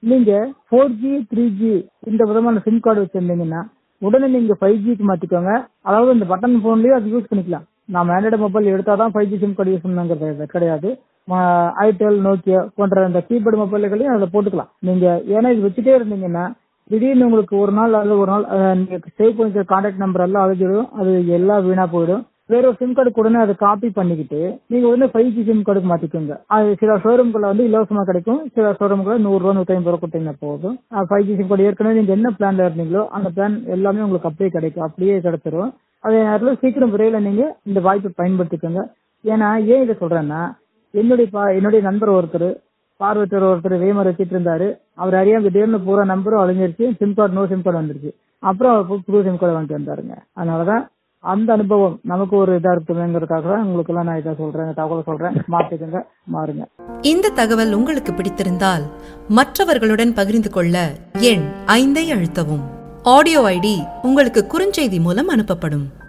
நீங்க four G three G இந்த விதமான சிம் கார்டு வச்சிருந்தீங்கன்னா உடனே நீங்க ஃபைவ் ஜிக்கு மாத்திக்கோங்க அதாவது இந்த பட்டன் போன்லயே அது யூஸ் பண்ணிக்கலாம் நாம ஆண்ட்ராய்டு மொபைல் எடுத்தாதான் five G SIM card use பண்ணுங்கிறது கிடையாது ஐடெல் நோக்கியா போன்ற அந்த கீபோர்டு மொபைல்களையும் அதில் போட்டுக்கலாம் நீங்க ஏன்னா இது வச்சுட்டே இருந்தீங்கன்னா திடீர்னு உங்களுக்கு ஒரு நாள் அல்லது ஒரு நாள் அஹ், நீங்க சேவ் பண்ணிக்கிற கான்டாக்ட் நம்பர் எல்லாம் அழிஞ்சிடும் அது எல்லாம் வீணா போயிடும் வேற ஒரு சிம் கார்டு உடனே அதை காப்பி பண்ணிக்கிட்டு நீங்க உடனே ஃபைவ் ஜி சிம் கார்டுக்கு மாத்திக்கோங்க அது சில ஷோரூம்குள்ள வந்து இலவசமா கிடைக்கும் சில ஷோரூம்குள்ள நூறு ரூபா நூத்தி ஐம்பது ரூபா கொடுத்தீங்கன்னா போதும் ஃபைவ் ஜி சிம் கார்டு ஏற்கனவே நீங்க என்ன பிளான்ல இருந்தீங்களோ அந்த பிளான் எல்லாமே உங்களுக்கு அப்படியே கிடைக்கும் அப்படியே கிடைச்சிரும் அதே நேரத்தில் சீக்கிரம் விரைவில் நீங்க இந்த வாய்ப்பை பயன்படுத்திக்கோங்க ஏன்னா ஏன் இதை சொல்றேன்னா என்னுடைய பா- என்னுடைய நண்பர் ஒருத்தர் பார்வத்தர் ஒருத்தர் வேமர் வச்சிட்டு இருந்தாரு அவர் அறியாம திடீர்னு பூரா நம்பரும் அழிஞ்சிருச்சு SIM card no SIM card வந்துருச்சு அப்புறம் அவர் புது- புது சிம் கார்டு வாங்கிட்டு வந்தாருங்க அதனாலதான் அந்த அனுபவம் நமக்கு ஒரு இதா இருக்குங்கிறதுக்காக தான் உங்களுக்கு எல்லாம் நான் இதை சொல்றேன் இந்த தகவலை சொல்றேன் மாத்திக்கோங்க மாறுங்க இந்த தகவல் உங்களுக்கு பிடித்திருந்தால் மற்றவர்களுடன் பகிர்ந்து கொள்ள எண் ஐந்தை அழுத்தவும் ஆடியோ ஐடி உங்களுக்கு குறுஞ்செய்தி மூலம் அனுப்பப்படும்